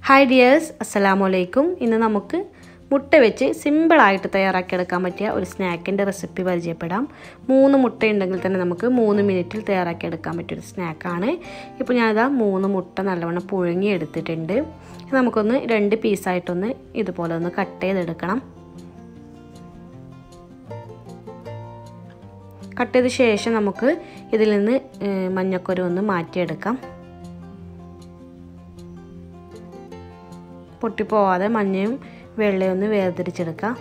hi dears അസ്സലാമു അലൈക്കും ഇന്ന് നമുക്ക് മുട്ട വെച്ച് സിമ്പിളായിട്ട് തയ്യാറാക്കിയെടുക്കാൻ പറ്റിയ ഒരു സ്നാക്കിൻ്റെ റെസിപ്പി പരിചയപ്പെടാം മൂന്ന് മുട്ട ഉണ്ടെങ്കിൽ തന്നെ നമുക്ക് മൂന്ന് മിനിറ്റിൽ തയ്യാറാക്കിയെടുക്കാൻ പറ്റിയൊരു സ്നാക്കാണ് ഇപ്പോൾ ഞാനിതാ മൂന്ന് മുട്ട നല്ലവണ്ണം പുഴുങ്ങി എടുത്തിട്ടുണ്ട് നമുക്കൊന്ന് രണ്ട് പീസായിട്ടൊന്ന് ഇതുപോലെ ഒന്ന് കട്ട് ചെയ്തെടുക്കണം കട്ട് ചെയ്ത ശേഷം നമുക്ക് ഇതിൽ നിന്ന് മഞ്ഞക്കൊരു ഒന്ന് മാറ്റിയെടുക്കാം പൊട്ടിപ്പോവാതെ മഞ്ഞയും വെള്ളയും ഒന്ന് വേർതിരിച്ചെടുക്കാം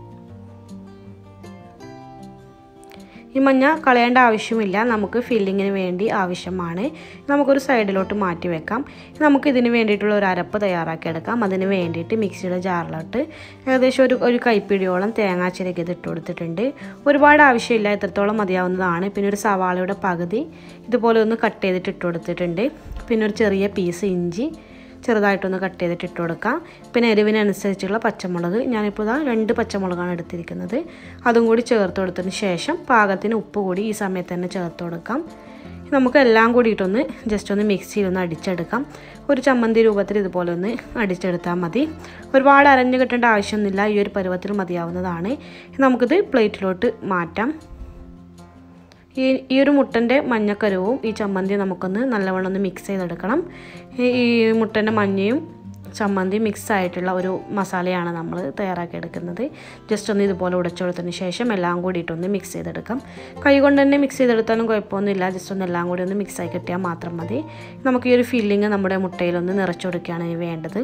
ഈ മഞ്ഞ കളയേണ്ട ആവശ്യമില്ല നമുക്ക് ഫില്ലിങ്ങിന് വേണ്ടി ആവശ്യമാണ് നമുക്കൊരു സൈഡിലോട്ട് മാറ്റി വെക്കാം നമുക്ക് ഇതിന് വേണ്ടിയിട്ടുള്ള ഒരു അരപ്പ് തയ്യാറാക്കിയെടുക്കാം അതിന് വേണ്ടിയിട്ട് മിക്സിയുടെ ജാറിലോട്ട് ഏകദേശം ഒരു ഒരു കൈപ്പിടിയോളം തേങ്ങാ ചിരകിയത് ഇട്ട് കൊടുത്തിട്ടുണ്ട് ഒരുപാട് ആവശ്യമില്ല ഇത്രത്തോളം മതിയാവുന്നതാണ് പിന്നെ ഒരു സവാളയുടെ പകുതി ഇതുപോലെ ഒന്ന് കട്ട് ചെയ്തിട്ട് ഇട്ട് കൊടുത്തിട്ടുണ്ട് പിന്നെ ഒരു ചെറിയ പീസ് ഇഞ്ചി ചെറുതായിട്ടൊന്ന് കട്ട് ചെയ്തിട്ട് ഇട്ട് കൊടുക്കാം പിന്നെ എരിവിനനുസരിച്ചുള്ള പച്ചമുളക് ഞാനിപ്പോൾ ഇതാ രണ്ട് പച്ചമുളകാണ് എടുത്തിരിക്കുന്നത് അതും കൂടി ചേർത്ത് കൊടുത്തതിന് ശേഷം പാകത്തിന് ഉപ്പ് കൂടി ഈ സമയത്ത് തന്നെ ചേർത്ത് കൊടുക്കാം നമുക്ക് എല്ലാം കൂടിയിട്ടൊന്ന് ജസ്റ്റ് ഒന്ന് മിക്സിയിൽ ഒന്ന് അടിച്ചെടുക്കാം ഒരു ചമ്മന്തി രൂപത്തിൽ ഇതുപോലെ ഒന്ന് അടിച്ചെടുത്താൽ മതി ഒരുപാട് അരഞ്ഞു കിട്ടേണ്ട ആവശ്യമൊന്നുമില്ല ഈ ഒരു പരുവത്തിൽ മതിയാവുന്നതാണ് നമുക്കിത് പ്ലേറ്റിലോട്ട് മാറ്റാം ഈ ഈ ഒരു മുട്ടൻ്റെ മഞ്ഞക്കരുവും ഈ ചമ്മന്തി നമുക്കൊന്ന് നല്ലവണ്ണം ഒന്ന് മിക്സ് ചെയ്തെടുക്കണം ഈ മുട്ടൻ്റെ മഞ്ഞയും ചമ്മന്തി മിക്സ് ആയിട്ടുള്ള ഒരു മസാലയാണ് നമ്മൾ തയ്യാറാക്കി എടുക്കുന്നത് ജസ്റ്റ് ഒന്ന് ഇതുപോലെ ഉടച്ചെടുത്തതിന് ശേഷം എല്ലാം കൂടിയിട്ടൊന്ന് മിക്സ് ചെയ്തെടുക്കാം കൈ കൊണ്ട് തന്നെ മിക്സ് ചെയ്തെടുത്താലും കുഴപ്പമൊന്നുമില്ല ജസ്റ്റ് ഒന്ന് എല്ലാം കൂടി ഒന്ന് മിക്സ് ആയി കിട്ടിയാൽ മാത്രം മതി നമുക്ക് ഈ ഒരു ഫില്ലിങ് നമ്മുടെ മുട്ടയിലൊന്ന് നിറച്ചെടുക്കുകയാണ് വേണ്ടത്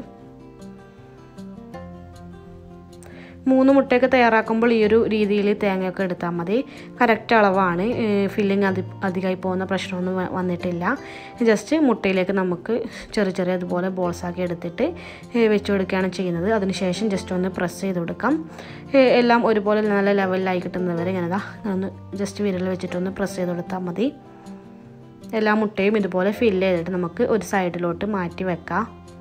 മൂന്ന് മുട്ടയൊക്കെ തയ്യാറാക്കുമ്പോൾ ഈ ഒരു രീതിയിൽ തേങ്ങയൊക്കെ എടുത്താൽ മതി കറക്റ്റ് അളവാണ് ഫില്ലിങ് അധി അധികമായി പോകുന്ന പ്രശ്നമൊന്നും വന്നിട്ടില്ല ജസ്റ്റ് മുട്ടയിലേക്ക് നമുക്ക് ചെറിയ ചെറിയ അതുപോലെ ബോൾസാക്കി എടുത്തിട്ട് വെച്ച് കൊടുക്കുകയാണ് ചെയ്യുന്നത് അതിനുശേഷം ജസ്റ്റ് ഒന്ന് പ്രസ് ചെയ്ത് കൊടുക്കാം എല്ലാം ഒരുപോലെ നല്ല ലെവലിലായി കിട്ടുന്നത് വരെ ഇങ്ങനെ ഒന്ന് ജസ്റ്റ് വിരൽ വെച്ചിട്ടൊന്ന് പ്രസ് ചെയ്ത് കൊടുത്താൽ മതി എല്ലാ മുട്ടയും ഇതുപോലെ ഫില്ല് ചെയ്തിട്ട് നമുക്ക് ഒരു സൈഡിലോട്ട് മാറ്റി വെക്കാം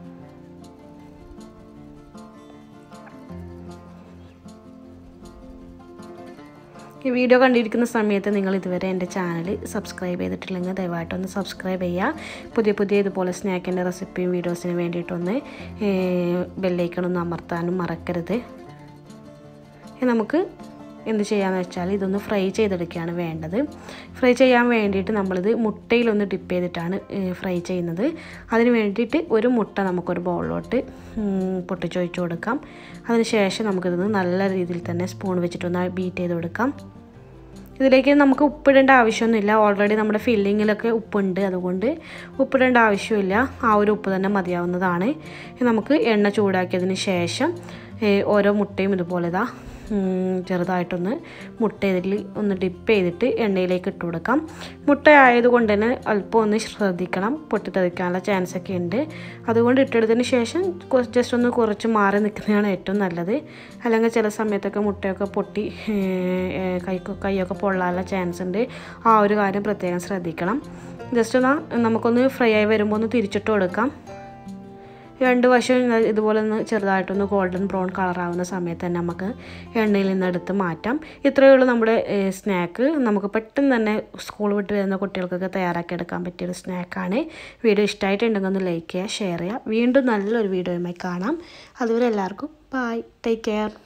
ഈ വീഡിയോ കണ്ടിരിക്കുന്ന സമയത്ത് നിങ്ങൾ ഇതുവരെ എൻ്റെ ചാനൽ സബ്സ്ക്രൈബ് ചെയ്തിട്ടില്ലെങ്കിൽ ദയവായിട്ടൊന്ന് സബ്സ്ക്രൈബ് ചെയ്യുക പുതിയ പുതിയ ഇതുപോലെ സ്നാക്കിൻ്റെ റെസിപ്പിയും വീഡിയോസിന് വേണ്ടിയിട്ടൊന്ന് ബെല്ലൈക്കണൊന്ന് അമർത്താനും മറക്കരുത് നമുക്ക് എന്ത് ചെയ്യാമെന്ന് വെച്ചാൽ ഇതൊന്ന് ഫ്രൈ ചെയ്തെടുക്കുകയാണ് വേണ്ടത് ഫ്രൈ ചെയ്യാൻ വേണ്ടിയിട്ട് നമ്മളിത് മുട്ടയിലൊന്ന് ഡിപ്പ് ചെയ്തിട്ടാണ് ഫ്രൈ ചെയ്യുന്നത് അതിന് വേണ്ടിയിട്ട് ഒരു മുട്ട നമുക്കൊരു ബൗളിലോട്ട് പൊട്ടിച്ചൊഴിച്ച് കൊടുക്കാം അതിനുശേഷം നമുക്കിതൊന്ന് നല്ല രീതിയിൽ തന്നെ സ്പൂൺ വെച്ചിട്ടൊന്ന് ബീറ്റ് ചെയ്ത് കൊടുക്കാം ഇതിലേക്ക് നമുക്ക് ഉപ്പിടേണ്ട ആവശ്യമൊന്നുമില്ല ഓൾറെഡി നമ്മുടെ ഫില്ലിങ്ങിലൊക്കെ ഉപ്പുണ്ട് അതുകൊണ്ട് ഉപ്പിടേണ്ട ആവശ്യമില്ല ആ ഒരു ഉപ്പ് തന്നെ മതിയാവുന്നതാണ് നമുക്ക് എണ്ണ ചൂടാക്കിയതിന് ശേഷം ഓരോ മുട്ടയും ഇതുപോലെ ഇതാ ചെറുതായിട്ടൊന്ന് മുട്ട ഇതിൽ ഒന്ന് ഡിപ്പ് ചെയ്തിട്ട് എണ്ണയിലേക്ക് ഇട്ട് കൊടുക്കാം മുട്ട ആയതുകൊണ്ട് തന്നെ അല്പം ഒന്ന് ശ്രദ്ധിക്കണം പൊട്ടിത്തെറിക്കാനുള്ള ചാൻസ് ഒക്കെ ഉണ്ട് അതുകൊണ്ട് ഇട്ടെടുത്തതിന് ശേഷം ജസ്റ്റ് ഒന്ന് കുറച്ച് മാറി നിൽക്കുന്നതാണ് ഏറ്റവും നല്ലത് അല്ലെങ്കിൽ ചില സമയത്തൊക്കെ മുട്ടയൊക്കെ പൊട്ടി കൈ കൈയൊക്കെ പൊള്ളാനുള്ള ചാൻസ് ഉണ്ട് ആ ഒരു കാര്യം പ്രത്യേകം ശ്രദ്ധിക്കണം ജസ്റ്റ് ഒന്ന് നമുക്കൊന്ന് ഫ്രൈ ആയി വരുമ്പോൾ ഒന്ന് തിരിച്ചിട്ട് കൊടുക്കാം രണ്ട് വശം ഇതുപോലെ ഒന്ന് ചെറുതായിട്ടൊന്ന് ഗോൾഡൻ ബ്രൗൺ കളറാവുന്ന സമയത്ത് തന്നെ നമുക്ക് എണ്ണയിൽ നിന്ന് എടുത്ത് മാറ്റാം ഇത്രയേ ഉള്ളൂ നമ്മുടെ സ്നാക്ക് നമുക്ക് പെട്ടെന്ന് തന്നെ സ്കൂൾ വിട്ട് വരുന്ന കുട്ടികൾക്കൊക്കെ തയ്യാറാക്കി എടുക്കാൻ പറ്റിയൊരു സ്നാക്കാണ് വീഡിയോ ഇഷ്ടമായിട്ടുണ്ടെങ്കിൽ ഒന്ന് ലൈക്ക് ചെയ്യുക ഷെയർ ചെയ്യുക വീണ്ടും നല്ലൊരു വീഡിയോയുമായി കാണാം അതുവരെ എല്ലാവർക്കും ബൈ ടേക്ക് കെയർ